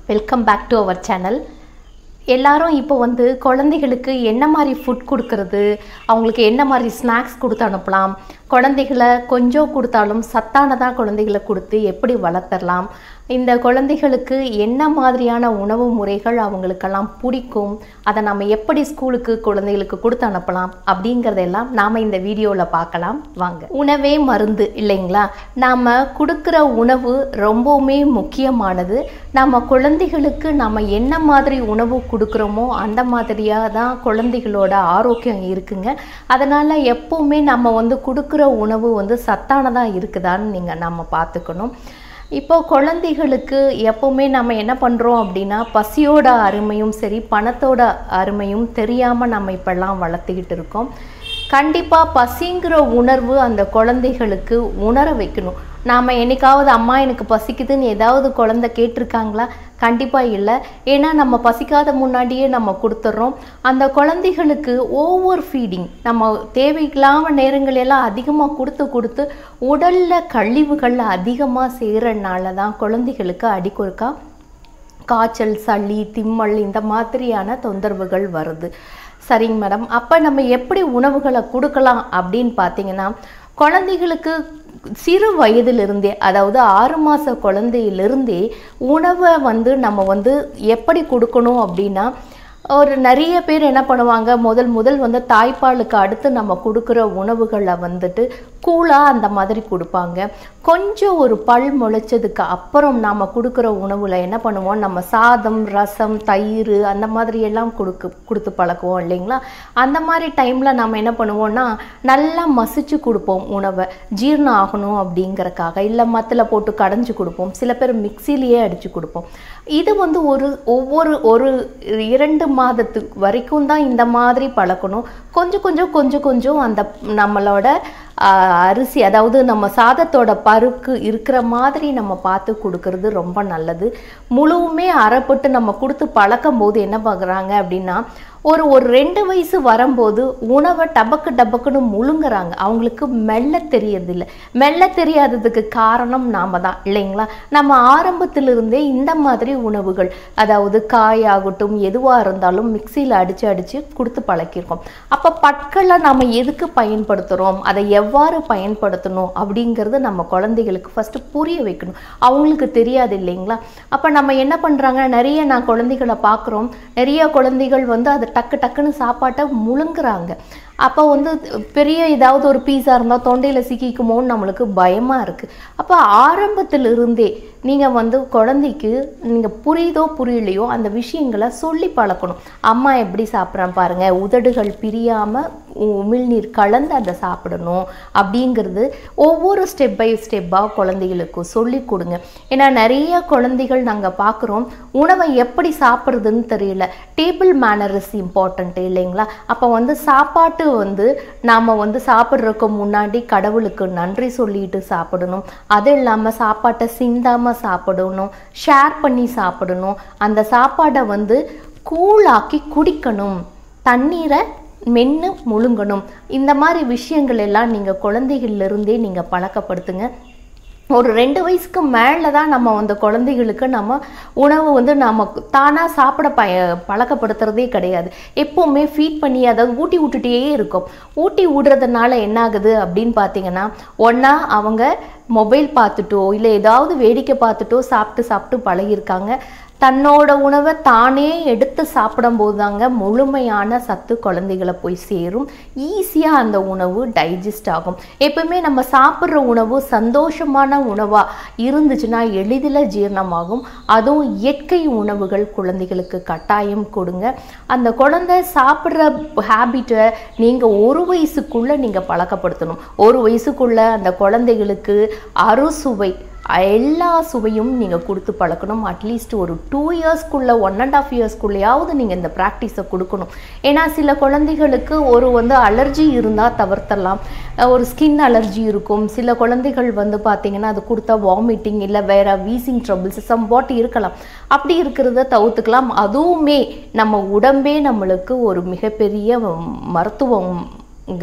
welcome back to our channel எல்லாரும் இப்போ வந்து குழந்தைகளுக்கு என்ன மாதிரி ஃபுட் கொடுக்கறது அவங்களுக்கு என்ன மாதிரி ஸ்நாக்ஸ் கொடுத்து அனுப்பலாம் குழந்தைகளை கொஞ்சம் கொடுத்தாலும் சத்தானதாக குழந்தைகளை கொடுத்து எப்படி வளர்த்தரலாம் இந்த குழந்தைகளுக்கு என்ன மாதிரியான உணவு முறைகள் அவங்களுக்கெல்லாம் பிடிக்கும் அதை நம்ம எப்படி ஸ்கூலுக்கு குழந்தைகளுக்கு கொடுத்து அனுப்பலாம் அப்படிங்கிறதெல்லாம் நாம் இந்த வீடியோவில் பார்க்கலாம் வாங்க உணவே மருந்து இல்லைங்களா நாம் கொடுக்குற உணவு ரொம்பவுமே முக்கியமானது நம்ம குழந்தைகளுக்கு நம்ம என்ன மாதிரி உணவு கொடுக்குறோமோ அந்த மாதிரியாக தான் குழந்தைகளோட ஆரோக்கியம் இருக்குங்க அதனால் எப்போவுமே நம்ம வந்து கொடுக்குற உணவு வந்து சத்தானதாக இருக்குதான்னு நீங்கள் நம்ம பார்த்துக்கணும் இப்போ குழந்தைகளுக்கு எப்போவுமே நம்ம என்ன பண்ணுறோம் அப்படின்னா பசியோட அருமையும் சரி பணத்தோட அருமையும் தெரியாமல் நம்ம இப்பெல்லாம் வளர்த்துக்கிட்டு இருக்கோம் கண்டிப்பாக பசிங்கிற உணர்வு அந்த குழந்தைகளுக்கு உணர வைக்கணும் நாம் என்னைக்காவது அம்மா எனக்கு பசிக்குதுன்னு ஏதாவது குழந்தை கேட்டிருக்காங்களா கண்டிப்பாக இல்லை ஏன்னா நம்ம பசிக்காத முன்னாடியே நம்ம கொடுத்துட்றோம் அந்த குழந்தைகளுக்கு ஓவர் ஃபீடிங் நம்ம தேவையில்லாமல் நேரங்கள் எல்லாம் அதிகமாக கொடுத்து கொடுத்து உடலில் கழிவுகள் அதிகமாக செய்கிறனால தான் குழந்தைகளுக்கு அடிக்கொருக்கா காய்ச்சல் சளி திம்மல் இந்த மாதிரியான தொந்தரவுகள் வருது சரிங்க மேடம் அப்போ நம்ம எப்படி உணவுகளை கொடுக்கலாம் அப்படின்னு பார்த்தீங்கன்னா குழந்தைகளுக்கு சிறு வயதிலிருந்தே அதாவது ஆறு மாத குழந்தையிலிருந்தே உணவை வந்து நம்ம வந்து எப்படி கொடுக்கணும் அப்படின்னா ஒரு நிறைய பேர் என்ன பண்ணுவாங்க முதல் முதல் வந்து தாய்ப்பாலுக்கு அடுத்து நம்ம கொடுக்குற உணவுகளை வந்துட்டு கூலாக அந்த மாதிரி கொடுப்பாங்க கொஞ்சம் ஒரு பல் முளைச்சதுக்கு அப்புறம் நாம் கொடுக்குற உணவில் என்ன பண்ணுவோம் நம்ம சாதம் ரசம் தயிர் அந்த மாதிரி எல்லாம் கொடுக்கு கொடுத்து பழக்குவோம் இல்லைங்களா அந்த மாதிரி டைமில் நம்ம என்ன பண்ணுவோம்னா நல்லா மசிச்சு கொடுப்போம் உணவை ஜீரணம் ஆகணும் அப்படிங்கறக்காக இல்லை மத்தில் போட்டு கடைஞ்சி கொடுப்போம் சில பேர் மிக்சிலேயே அடித்து கொடுப்போம் இது வந்து ஒரு ஒவ்வொரு ஒரு இரண்டு மாதத்துக்கு வரைக்கும் தான் இந்த மாதிரி பழக்கணும் கொஞ்சம் கொஞ்சம் கொஞ்சம் கொஞ்சம் அந்த நம்மளோட அரிசி அதாவது நம்ம சாதத்தோட பருக்கு இருக்கிற மாதிரி நம்ம பார்த்து கொடுக்கறது ரொம்ப நல்லது முழுவுமே அறப்பட்டு நம்ம கொடுத்து பழக்கும் போது என்ன பார்க்குறாங்க அப்படின்னா ஒரு ஒரு ரெண்டு வயசு வரும்போது உணவை டபக்கு டபக்குன்னு முழுங்குறாங்க அவங்களுக்கு மெல்ல தெரியறதில்ல மெல்ல தெரியாததுக்கு காரணம் நாம தான் இல்லைங்களா நம்ம ஆரம்பத்திலிருந்தே இந்த மாதிரி உணவுகள் அதாவது காயாகட்டும் எதுவாக இருந்தாலும் மிக்சியில் அடித்து அடித்து கொடுத்து பழக்கியிருக்கோம் அப்போ பட்களை நம்ம எதுக்கு பயன்படுத்துகிறோம் அதை எவ்வாறு பயன்படுத்தணும் அப்படிங்கிறது நம்ம குழந்தைகளுக்கு ஃபஸ்ட்டு புரிய வைக்கணும் அவங்களுக்கு தெரியாது இல்லைங்களா அப்போ நம்ம என்ன பண்ணுறாங்க நிறைய நான் குழந்தைகளை பார்க்குறோம் நிறைய குழந்தைகள் வந்து அதை டக்கு டக்குன்னு சாப்பாட்டை முழுங்குறாங்க அப்போ வந்து பெரிய ஏதாவது ஒரு பீஸா இருந்தால் தொண்டையில் சிக்கிக்குமோன்னு நம்மளுக்கு பயமாக இருக்குது அப்போ ஆரம்பத்திலிருந்தே நீங்கள் வந்து குழந்தைக்கு நீங்கள் புரியுதோ புரியலையோ அந்த விஷயங்களை சொல்லி பழக்கணும் அம்மா எப்படி சாப்பிட்றேன் பாருங்கள் உதடுகள் பிரியாமல் உமிழ்நீர் கலந்து அதை சாப்பிடணும் அப்படிங்கிறது ஒவ்வொரு ஸ்டெப் பை ஸ்டெப்பாக குழந்தைகளுக்கு சொல்லி கொடுங்க ஏன்னா நிறைய குழந்தைகள் நாங்கள் பார்க்குறோம் உணவை எப்படி சாப்பிட்றதுன்னு தெரியல டேபிள் மேனர் இஸ் இம்பார்ட்டண்ட் இல்லைங்களா அப்போ வந்து சாப்பாட்டு வந்து நாம் வந்து சாப்பிட்றதுக்கு முன்னாடி கடவுளுக்கு நன்றி சொல்லிட்டு சாப்பிடணும் அது இல்லாமல் சாப்பாட்டை சிந்தாமல் சாப்பிடணும் ஷேர் பண்ணி சாப்பிடணும் அந்த சாப்பாடை வந்து கூழாக்கி குடிக்கணும் தண்ணீரை மென்று முழுங்கணும் இந்த மாதிரி விஷயங்கள் எல்லாம் நீங்கள் குழந்தைகள்லேருந்தே நீங்கள் பழக்கப்படுத்துங்க ஒரு ரெண்டு வயசுக்கு மேலே தான் நம்ம அந்த குழந்தைகளுக்கு நம்ம உணவு வந்து நம்ம தானாக சாப்பிட பய பழக்கப்படுத்துறதே கிடையாது எப்போவுமே ஃபீட் பண்ணி அதாவது ஊட்டி விட்டுட்டே இருக்கும் ஊட்டி விடுறதுனால என்ன ஆகுது அப்படின்னு பார்த்தீங்கன்னா ஒன்றா அவங்க மொபைல் பார்த்துட்டோ இல்லை ஏதாவது வேடிக்கை பார்த்துட்டோ சாப்பிட்டு சாப்பிட்டு பழகியிருக்காங்க தன்னோட உணவை தானே எடுத்து சாப்பிடும்போது தாங்க முழுமையான சத்து குழந்தைகளை போய் சேரும் ஈஸியாக அந்த உணவு டைஜஸ்ட் ஆகும் எப்பவுமே நம்ம சாப்பிட்ற உணவு சந்தோஷமான உணவாக இருந்துச்சுன்னா எளிதில் ஜீரணமாகும் அதுவும் இயற்கை உணவுகள் குழந்தைகளுக்கு கட்டாயம் கொடுங்க அந்த குழந்தை சாப்பிட்ற ஹேபிட்டை நீங்கள் ஒரு வயசுக்குள்ளே நீங்கள் பழக்கப்படுத்தணும் ஒரு வயசுக்குள்ளே அந்த குழந்தைகளுக்கு அறுசுவை எல்லா சுவையும் நீங்கள் கொடுத்து பழக்கணும் அட்லீஸ்ட் ஒரு டூ இயர்ஸ்க்குள்ளே ஒன் அண்ட் ஆஃப் இயர்ஸ்க்குள்ளேயாவது நீங்கள் இந்த ப்ராக்டிஸை கொடுக்கணும் ஏன்னா சில குழந்தைகளுக்கு ஒரு வந்து அலர்ஜி இருந்தால் தவிர்த்தரலாம் ஒரு ஸ்கின் அலர்ஜி இருக்கும் சில குழந்தைகள் வந்து பார்த்திங்கன்னா அது கொடுத்தா வாமிட்டிங் இல்லை வேறு வீசிங் ட்ரபிள்ஸ் சம் வாட் இருக்கலாம் அப்படி இருக்கிறத தவிர்த்துக்கலாம் அதுவுமே நம்ம உடம்பே நம்மளுக்கு ஒரு மிகப்பெரிய மருத்துவம் இங்கே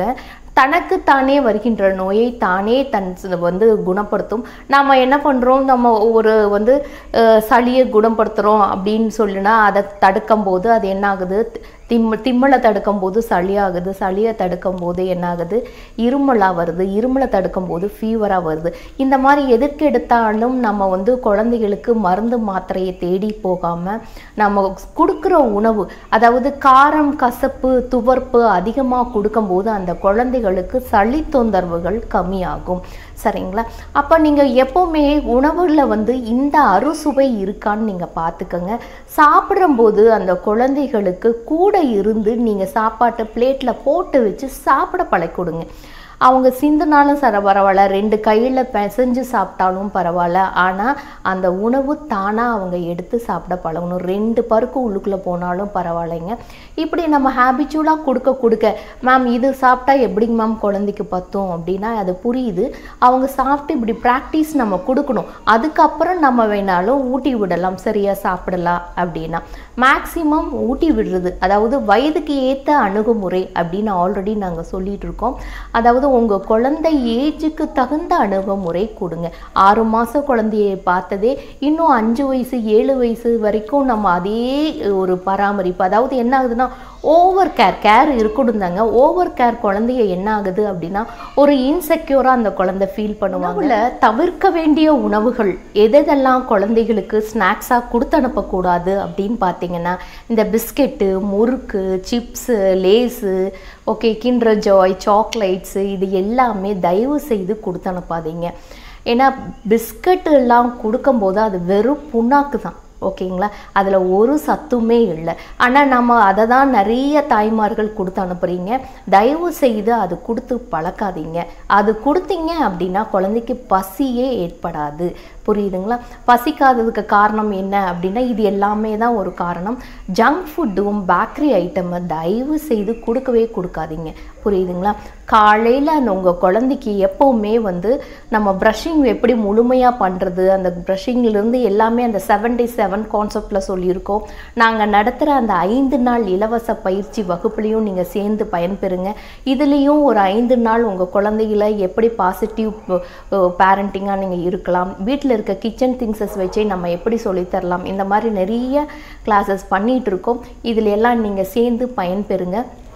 தனக்கு தானே வருகின்ற நோயை தானே தன் ஸ் வந்து குணப்படுத்தும் நாம் என்ன பண்ணுறோம் நம்ம ஒரு வந்து அஹ், சளியை குணப்படுத்துகிறோம் அப்படின்னு சொல்லினா அதை தடுக்கும் போது அது என்ன ஆகுது திம் திம்மலை தடுக்கும் போது சளியாகுது சளியை தடுக்கும் போது என்ன ஆகுது இருமலாக வருது இருமலை தடுக்கும் போது ஃபீவராக வருது இந்த மாதிரி எதற்கு எடுத்தாலும் நம்ம வந்து குழந்தைகளுக்கு மருந்து மாத்திரையை தேடி போகாமல் நம்ம கொடுக்குற உணவு அதாவது காரம் கசப்பு துவர்ப்பு அதிகமாக கொடுக்கும்போது அந்த குழந்தைகளுக்கு சளி தொந்தரவுகள் கம்மியாகும் சரிங்களா அப்போ நீங்கள் எப்போவுமே உணவுல வந்து இந்த அறுசுவை இருக்கான்னு நீங்கள் பார்த்துக்கோங்க சாப்பிடும்போது அந்த குழந்தைகளுக்கு கூட இருந்து நீங்கள் சாப்பாட்டை பிளேட்டில் போட்டு வச்சு சாப்பிட பழக்கிடுங்க அவங்க சிந்துனாலும் சர பரவாயில்ல ரெண்டு கையில் பிசைஞ்சு சாப்பிட்டாலும் பரவாயில்ல ஆனால் அந்த உணவு தானாக அவங்க எடுத்து சாப்பிட பழகணும் ரெண்டு பருக்கு உள்ளுக்குள்ளே போனாலும் பரவாயில்லைங்க இப்படி நம்ம ஹேபிச்சுவலாக கொடுக்க கொடுக்க மேம் இது சாப்பிட்டா எப்படிங்க மேம் குழந்தைக்கு பத்தும் அப்படின்னா அது புரியுது அவங்க சாப்பிட்டு இப்படி ப்ராக்டிஸ் நம்ம கொடுக்கணும் அதுக்கப்புறம் நம்ம வேணாலும் ஊட்டி விடலாம் சரியாக சாப்பிடலாம் அப்படின்னா மேக்ஸிமம் ஊட்டி விடுறது அதாவது வயதுக்கு ஏற்ற அணுகுமுறை அப்படின்னு ஆல்ரெடி நாங்கள் சொல்லிட்டு இருக்கோம் அதாவது உங்கள் குழந்தை ஏஜுக்கு தகுந்த அணுகுமுறை கொடுங்க ஆறு மாத குழந்தையை பார்த்ததே இன்னும் அஞ்சு வயசு ஏழு வயசு வரைக்கும் நம்ம அதே ஒரு பராமரிப்பு அதாவது என்ன ஆகுதுன்னா ஓவர் கேர் கேர் இருக்கணும் தாங்க ஓவர் கேர் குழந்தைய என்ன ஆகுது அப்படின்னா ஒரு இன்செக்யூராக அந்த குழந்தை ஃபீல் பண்ணுவாங்கல்ல தவிர்க்க வேண்டிய உணவுகள் எதெல்லாம் குழந்தைகளுக்கு ஸ்நாக்ஸாக கொடுத்து அனுப்பக்கூடாது அப்படின்னு பார்த்தீங்கன்னா இந்த biscuit murukku chips Lays okay Kinder Joy chocolates இது எல்லாமே தயவு செய்து கொடுத்து அனுப்பாதீங்க ஏன்னா பிஸ்கட் எல்லாம் கொடுக்கும்போது அது வெறும் புண்ணாக்கு தான் ஓகேங்களா அதில் ஒரு சத்துமே இல்லை ஆனால் நம்ம அதை தான் நிறைய தாய்மார்கள் கொடுத்து அனுப்புகிறீங்க தயவு செய்து அது கொடுத்து பழக்காதீங்க அது கொடுத்தீங்க அப்படின்னா குழந்தைக்கு பசியே ஏற்படாது புரியுதுங்களா பசிக்காததுக்கு காரணம் என்ன அப்படின்னா இது எல்லாமே தான் ஒரு காரணம் ஜங்க் ஃபுட்டும் பேக்கரி ஐட்டமை தயவு செய்து கொடுக்கவே கொடுக்காதீங்க புரியுதுங்களா காலையில் அந்த உங்கள் குழந்தைக்கு எப்போவுமே வந்து நம்ம ப்ரஷிங் எப்படி முழுமையாக பண்ணுறது அந்த ப்ரஷிங்லேருந்து எல்லாமே அந்த செவன் டே செவன் கான்செப்டில் சொல்லியிருக்கோம் நாங்கள் நடத்துகிற அந்த ஐந்து நாள் இலவச பயிற்சி வகுப்புலையும் நீங்கள் சேர்ந்து பயன்பெறுங்க இதுலேயும் ஒரு ஐந்து நாள் உங்கள் குழந்தைகளை எப்படி பாசிட்டிவ் பேரண்டிங்காக நீங்கள் இருக்கலாம் வீட்டில் இருக்க கிச்சன் திங்ஸஸ் வச்சே நம்ம எப்படி சொல்லித் தரலாம் இந்த மாதிரி நிறைய கிளாஸஸ் பண்ணிகிட்டு இருக்கோம் இதில் எல்லாம் நீங்கள் சேர்ந்து பயன்பெறுங்க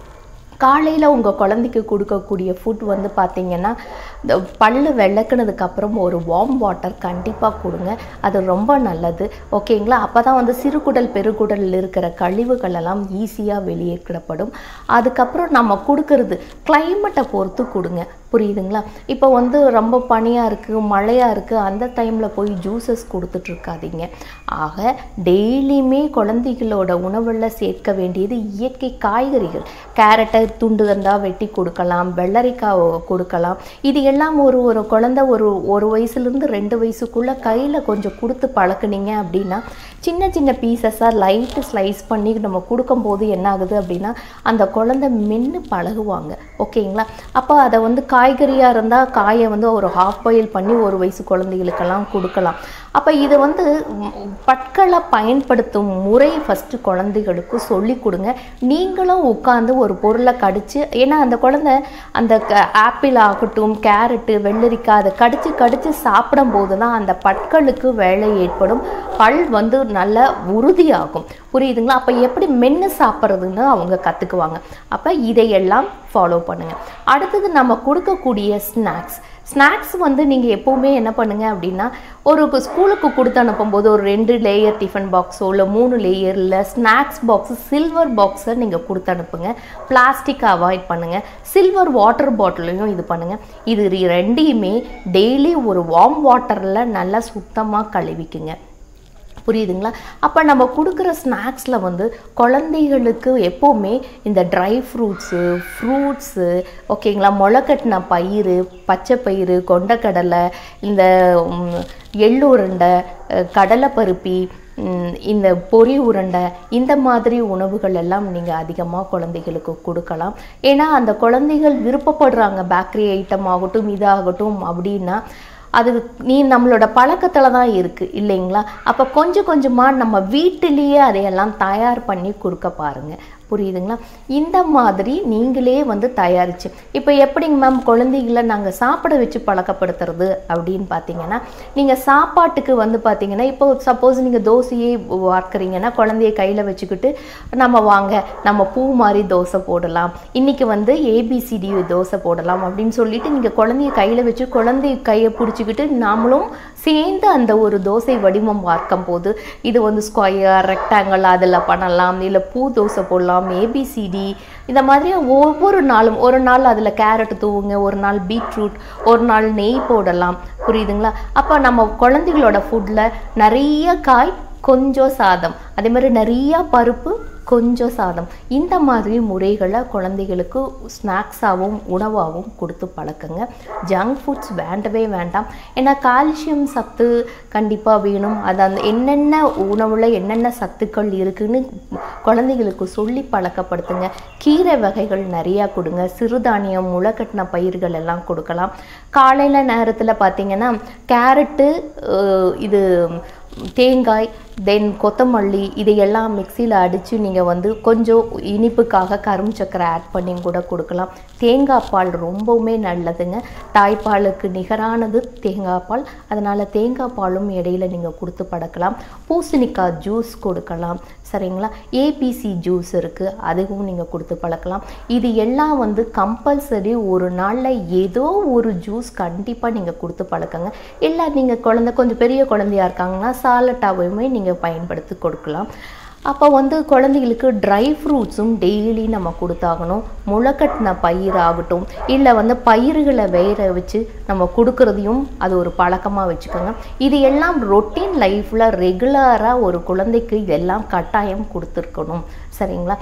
காலையில் உங்கள் குழந்தைக்கு கொடுக்கக்கூடிய ஃபுட் வந்து பார்த்தீங்கன்னா இந்த பல்லு விளக்குனதுக்கு அப்புறம் ஒரு வார்ம் வாட்டர் கண்டிப்பாக கொடுங்க அது ரொம்ப நல்லது ஓகேங்களா அப்போ தான் வந்து சிறுகுடல் பெருகுடலில் இருக்கிற கழிவுகள் எல்லாம் ஈஸியாக வெளியேற்றப்படும் அதுக்கப்புறம் நம்ம கொடுக்கறது கிளைமேட்டை பொறுத்து கொடுங்க புரியுதுங்களா இப்போ வந்து ரொம்ப பனியாக இருக்குது மழையாக இருக்குது அந்த டைமில் போய் ஜூஸஸ் கொடுத்துட்ருக்காதீங்க ஆக டெய்லியுமே குழந்தைகளோட உணவில் சேர்க்க வேண்டியது இயற்கை காய்கறிகள் கேரட்டை துண்டு தண்டாக வெட்டி கொடுக்கலாம் வெள்ளரிக்காய் கொடுக்கலாம் இது எல்லாம் ஒரு ஒரு குழந்தை ஒரு ஒரு வயசுலேருந்து ரெண்டு வயசுக்குள்ளே கையில் கொஞ்சம் கொடுத்து பழக்குனீங்க அப்படின்னா சின்ன சின்ன பீசஸாக லைட்டு ஸ்லைஸ் பண்ணி நம்ம கொடுக்கும்போது என்ன ஆகுது அப்படின்னா அந்த குழந்தை மென்று பழகுவாங்க ஓகேங்களா அப்போ அதை வந்து காய்கறியாக இருந்தால் காயை வந்து ஒரு ஹாஃப் பாயில் பண்ணி ஒரு வயசு குழந்தைகளுக்கெல்லாம் கொடுக்கலாம் அப்போ இது வந்து ம், பற்களை பயன்படுத்தும் முறை ஃபஸ்ட்டு குழந்தைகளுக்கு சொல்லி கொடுங்க நீங்களும் உட்காந்து ஒரு பொருளை கடிச்சு ஏன்னா அந்த குழந்தை அந்த க- ஆப்பிள் ஆகட்டும் கேரட்டு வெள்ளரிக்காய் அதை கடிச்சு கடிச்சு சாப்பிடும்போது தான் அந்த பற்களுக்கு வேலை ஏற்படும் பல் வந்து நல்ல உறுதியாகும் புரியுதுங்களா அப்போ எப்படி மென்று சாப்பிட்றதுன்னு அவங்க கற்றுக்குவாங்க அப்போ இதையெல்லாம் ஃபாலோ பண்ணுங்கள் அடுத்தது நம்ம கொடுக்கக்கூடிய ஸ்நாக்ஸ் ஸ்நாக்ஸ் வந்து நீங்கள் எப்போவுமே என்ன பண்ணுங்க அப்படின்னா ஒரு கு- ஸ்கூலுக்கு கொடுத்து அனுப்பும்போது ஒரு ரெண்டு லேயர் டிஃபன் பாக்ஸோ இல்லை மூணு லேயரில் ஸ்நாக்ஸ் பாக்ஸ் சில்வர் பாக்ஸை நீங்கள் கொடுத்து அனுப்புங்க பிளாஸ்டிக்கை அவாய்ட் பண்ணுங்கள் சில்வர் வாட்டர் பாட்டிலையும் இது பண்ணுங்கள் இது ரெ- ரெண்டையுமே டெய்லி ஒரு வார்ம் வாட்டரில் நல்லா சுத்தமாக கழுவிக்குங்க புரியுதுங்களா அப்போ நம்ம கொடுக்குற ஸ்நாக்ஸில் வந்து குழந்தைகளுக்கு எப்போவுமே இந்த ட்ரை ஃப்ரூட்ஸு ஃப்ரூட்ஸு ஓகேங்களா முளைக்கட்டின பயிறு பச்சை பயிறு கொண்டக்கடலை இந்த ம், எள்ளு உருண்டை அஹ், கடலைப்பருப்பி ம், இந்த பொரி உருண்டை இந்த மாதிரி உணவுகள் எல்லாம் நீங்கள் அதிகமாக குழந்தைகளுக்கு கொடுக்கலாம் ஏன்னா அந்த குழந்தைகள் விருப்பப்படுறாங்க பேக்கரி ஐட்டம் ஆகட்டும் இதாகட்டும் அப்படின்னா அது நீ நம்மளோட பழக்கத்தில் தான் இருக்குது இல்லைங்களா அப்போ கொஞ்சம் கொஞ்சமாக நம்ம வீட்டிலேயே அதையெல்லாம் தயார் பண்ணி கொடுக்க பாருங்க புரியுதுங்களா இந்த மாதிரி நீங்களே வந்து தயாரிச்சு இப்போ எப்படிங்க மேம் குழந்தைகளை நாங்கள் சாப்பிட வச்சு பழக்கப்படுத்துறது அப்படின்னு பார்த்தீங்கன்னா நீங்கள் சாப்பாட்டுக்கு வந்து பார்த்தீங்கன்னா இப்போ சப்போஸ் நீங்கள் தோசையே வார்க்குறீங்கன்னா குழந்தைய கையில் வச்சுக்கிட்டு நம்ம வாங்க நம்ம பூ மாதிரி தோசை போடலாம் இன்னைக்கு வந்து ஏபிசிடி தோசை போடலாம் அப்படின்னு சொல்லிட்டு நீங்கள் குழந்தைய கையில் வச்சு குழந்தைய கையை பிடிச்சிக்கிட்டு நாமளும் சேர்ந்து அந்த ஒரு தோசை வடிவம் பார்க்கும் போது இது வந்து ஸ்கொயர் ரெக்டாங்கிள் அதில் பண்ணலாம் இல்லை பூ தோசை போடலாம் ஏபிசிடி இந்த மாதிரி ஒவ்வொரு நாளும் ஒரு நாள் அதில் கேரட் தூவுங்க ஒரு நாள் பீட்ரூட் ஒரு நாள் நெய் போடலாம் புரியுதுங்களா அப்போ நம்ம குழந்தைகளோட ஃபுட்டில் நிறைய காய் கொஞ்சம் சாதம் அதே மாதிரி நிறையா பருப்பு கொஞ்சம் சாதம் இந்த மாதிரி முறைகளை குழந்தைகளுக்கு ஸ்நாக்ஸாகவும் உணவாகவும் கொடுத்து பழக்குங்க ஜங்க் ஃபுட்ஸ் வேண்டவே வேண்டாம் ஏன்னா கால்சியம் சத்து கண்டிப்பாக வேணும் அது அந்த என்னென்ன உணவில் என்னென்ன சத்துக்கள் இருக்குன்னு குழந்தைகளுக்கு சொல்லி பழக்கப்படுத்துங்க கீரை வகைகள் நிறையா கொடுங்க சிறுதானியம் முளைக்கட்டின பயிர்கள் எல்லாம் கொடுக்கலாம் காலையில் நேரத்தில் பார்த்தீங்கன்னா கேரட்டு இது தேங்காய் தென் கொத்தமல்லி இதையெல்லாம் மிக்சியில் அடித்து நீங்கள் வந்து கொஞ்சம் இனிப்புக்காக கரும் சக்கரை ஆட் பண்ணி கூட கொடுக்கலாம் தேங்காய் பால் ரொம்பவுமே நல்லதுங்க தாய்ப்பாலுக்கு நிகரானது தேங்காய் பால் அதனால் தேங்காய் பாலும் இடையில நீங்கள் கொடுத்து பழக்கலாம் பூசணிக்காய் ஜூஸ் கொடுக்கலாம் சரிங்களா ஏபிசி ஜூஸ் இருக்குது அதுவும் நீங்கள் கொடுத்து பழக்கலாம் இது எல்லாம் வந்து கம்பல்சரி ஒரு நாளில் ஏதோ ஒரு ஜூஸ் கண்டிப்பாக நீங்கள் கொடுத்து பழக்கங்க இல்லை நீங்கள் குழந்தை கொஞ்சம் பெரிய குழந்தையா இருக்காங்கன்னா சாலட்டாவையுமே நீங்கள் பயன்படுத்தி கொடுக்கலாம் அப்போ வந்து குழந்தைகளுக்கு ட்ரை ஃப்ரூட்ஸும் டெய்லி நம்ம கொடுத்தாகணும் முளைக்கட்டின பயிர் ஆகட்டும் இல்லை வந்து பயிர்களை வேற வச்சு நம்ம கொடுக்குறதையும் அது ஒரு பழக்கமாக வச்சுக்கோங்க இது எல்லாம் ரொட்டீன் லைஃப்பில் ரெகுலராக ஒரு குழந்தைக்கு இதெல்லாம் கட்டாயம் கொடுத்துருக்கணும் சரிங்களா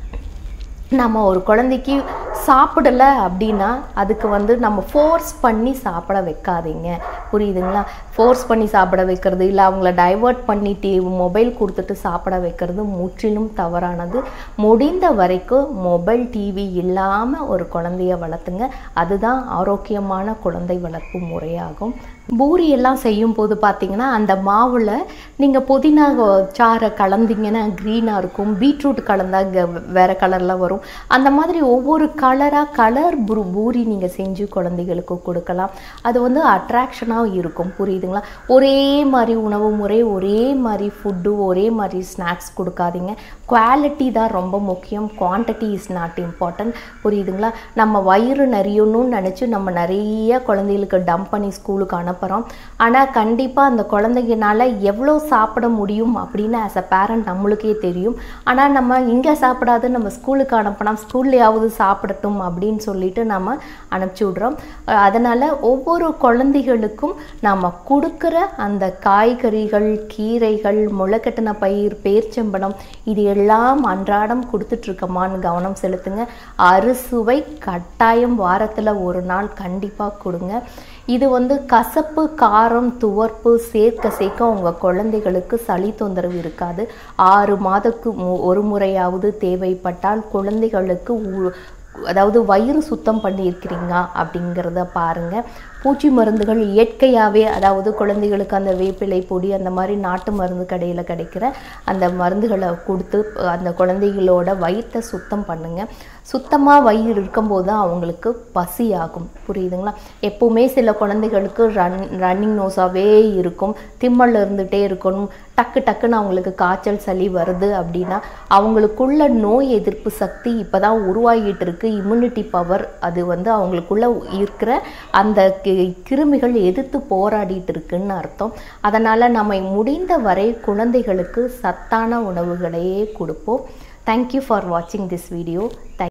நம்ம ஒரு குழந்தைக்கு சாப்பிடலை அப்படின்னா அதுக்கு வந்து நம்ம ஃபோர்ஸ் பண்ணி சாப்பிட வைக்காதீங்க புரியுதுங்களா ஃபோர்ஸ் பண்ணி சாப்பிட வைக்கிறது இல்லை அவங்கள டைவர்ட் பண்ணிட்டு மொபைல் கொடுத்துட்டு சாப்பிட வைக்கிறது முற்றிலும் தவறானது முடிந்த வரைக்கும் மொபைல் டிவி இல்லாமல் ஒரு குழந்தைய வளர்த்துங்க அதுதான் ஆரோக்கியமான குழந்தை வளர்ப்பு முறையாகும் பூரி எல்லாம் செய்யும் போது பார்த்தீங்கன்னா அந்த மாவில் நீங்கள் புதினா சாறை கலந்தீங்கன்னா க்ரீனாக இருக்கும் பீட்ரூட் கலந்தா க- வேற கலரில் வரும் அந்த மாதிரி ஒவ்வொரு கலராக கலர் பூ பூரி நீங்கள் செஞ்சு குழந்தைகளுக்கு கொடுக்கலாம் அது வந்து அட்ராக்ஷனாக இருக்கும் புரியுதுங்களா ஒரே மாதிரி உணவு முறை ஒரே மாதிரி ஃபுட்டு ஒரே மாதிரி ஸ்நாக்ஸ் கொடுக்காதீங்க குவாலிட்டி தான் ரொம்ப முக்கியம் குவான்டிட்டி இஸ் நாட் இம்பார்ட்டன்ட் புரியுதுங்களா நம்ம வயிறு நிறையணும்னு நினச்சி நம்ம நிறைய குழந்தைகளுக்கு டம்ப் பண்ணி ஸ்கூலுக்கு அனுப்புகிறோம் ஆனால் கண்டிப்பாக அந்த குழந்தைங்கனால எவ்வளோ சாப்பிட முடியும் அப்படின்னு ஆஸ் அ பேரண்ட் நம்மளுக்கே தெரியும் ஆனால் நம்ம இங்கே சாப்பிடாது நம்ம ஸ்கூலுக்கு அனுப்பினா ஸ்கூல்லையாவது சாப்பிடட்டும் அப்படின்னு சொல்லிட்டு நம்ம அனுப்பிச்சி விட்றோம் அதனால் ஒவ்வொரு குழந்தைகளுக்கும் நாம் கொடுக்குற அந்த காய்கறிகள் கீரைகள் முளைக்கட்டின பயிர் பேர்ச்சம்பழம் இது எல்லாம் அன்றாடம் கொடுத்துட்ருக்கோமான்னு கவனம் செலுத்துங்க அறுசுவை கட்டாயம் வாரத்தில் ஒரு நாள் கண்டிப்பாக கொடுங்க இது வந்து கசப்பு காரம் துவர்ப்பு சேர்க்க சேர்க்க உங்கள் குழந்தைகளுக்கு சளி தொந்தரவு இருக்காது ஆறு மாதத்துக்கு மு- ஒரு முறையாவது தேவைப்பட்டால் குழந்தைகளுக்கு உ- அதாவது வயிறு சுத்தம் பண்ணியிருக்கிறீங்க அப்படிங்கிறத பாருங்கள் பூச்சி மருந்துகள் இயற்கையாகவே அதாவது குழந்தைகளுக்கு அந்த வேப்பிலை பொடி அந்த மாதிரி நாட்டு மருந்து கடையில் கிடைக்கிற அந்த மருந்துகளை கொடுத்து அந்த குழந்தைகளோட வயிற்றை சுத்தம் பண்ணுங்க சுத்தமாக வயிறு இருக்கும்போது தான் அவங்களுக்கு பசி ஆகும் புரியுதுங்களா எப்போவுமே சில குழந்தைகளுக்கு ரன் ரன்னிங் நோஸாகவே இருக்கும் திம்மல் இருந்துகிட்டே இருக்கணும் டக்கு டக்குன்னு அவங்களுக்கு காய்ச்சல் சளி வருது அப்படின்னா அவங்களுக்குள்ள நோய் எதிர்ப்பு சக்தி இப்போ தான் உருவாகிட்டு இருக்கு இம்யூனிட்டி பவர் அது வந்து அவங்களுக்குள்ள இருக்கிற அந்த கி- கிருமிகள் எதிர்த்து போராடிட்டு இருக்குன்னு அர்த்தம் அதனால் நம்ம முடிந்த வரை குழந்தைகளுக்கு சத்தான உணவுகளையே கொடுப்போம் தேங்க்யூ ஃபார் வாட்சிங் திஸ் வீடியோ